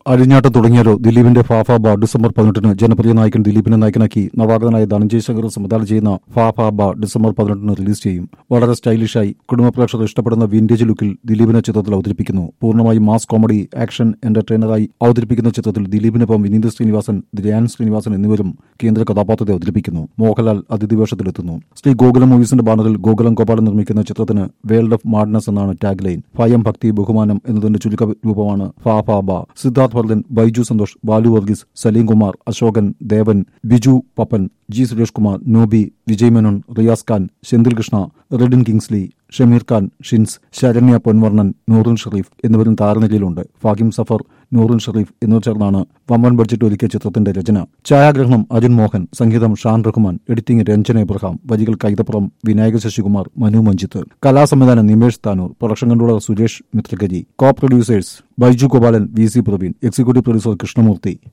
അഴിഞ്ഞാട്ടം തുടങ്ങിയാലോ ദിലീപിന്റെ ഫാഫ ബാ ഡിസംബർ പതിനെട്ടിന് ജനപ്രിയ നായകൻ ദിലീപിനെ നായകനാക്കി നവാഗതനായ ധനഞ്ജയ് ശങ്കർ സംവിധാനം ചെയ്യുന്ന ഫാഫ ബാ ഡിസംബർ പതിനെട്ടിന് റിലീസ് ചെയ്യും വളരെ സ്റ്റൈലിഷായി കുടുംബ പ്രേക്ഷകർ ഇഷ്ടപ്പെടുന്ന വിന്റേജ് ലുക്കിൽ ദിലീപിനെ ചിത്രത്തിൽ അവതരിപ്പിക്കുന്നു പൂർണ്ണമായും മാസ് കോമഡി ആക്ഷൻ എന്റർടൈനറായി അവതരിപ്പിക്കുന്ന ചിത്രത്തിൽ ദിലീപിനൊപ്പം വിനീത് ശ്രീനിവാസൻ ധ്യാൻ ശ്രീനിവാസൻ എന്നിവരും കേന്ദ്ര കഥാപാത്രത്തെ അവതരിപ്പിക്കുന്നു മോഹൻലാൽ അതിഥി വേഷത്തിലെത്തുന്നു ശ്രീ ഗോകുലം മൂവീസിന്റെ ബാനറിൽ ഗോകുലം ഗോപാലൻ നിർമ്മിക്കുന്ന ചിത്രത്തിന് വേൾഡ് ഓഫ് മാഡ്നസ് എന്നാണ് ടാഗ് ലൈൻ ഭയം ഭക്തി ബഹുമാനം എന്നതിന്റെ ചുരുക്ക രൂപമാണ് ഫാ ഫാ ബ സിദ്ധാർത്ഥ് വർദ്ധൻ ബൈജു സന്തോഷ് ബാലു വർഗീസ് സലീം കുമാർ അശോകൻ ദേവൻ ബിജു പപ്പൻ ജി സുരേഷ് കുമാർ നോബി വിജയ് മേനോൻ റിയാസ് ഖാൻ സെന്തിൽ കൃഷ്ണ റെഡിൻ കിങ്സ്ലി ഷമീർ ഖാൻ ഷിൻസ് ശരണ്യ പൊൻവർണ്ണൻ നൂറുൻ ഷെറീഫ് എന്നിവരും താരനിരയിലുണ്ട് ഫാഹിം സഫർ നൂറുൻ ഷെറീഫ് എന്നിവർ ചേർന്നാണ് വമ്പൻ ബഡ്ജറ്റ് ഒരുക്കിയ ചിത്രത്തിന്റെ രചന ഛായാഗ്രഹണം അരുൺ മോഹൻ സംഗീതം ഷാൻ റഹ്മാൻ എഡിറ്റിംഗ് രഞ്ജന എബ്രഹാം വരികൾ കൈതപ്പുറം വിനായക ശശികുമാർ മനു മഞ്ജിത്ത് കലാസംവിധാനം Nimesh Thanoor production controller Suresh Mithrakari co producers Baiju Gopalan V C Praveen executive producer Krishnamurthy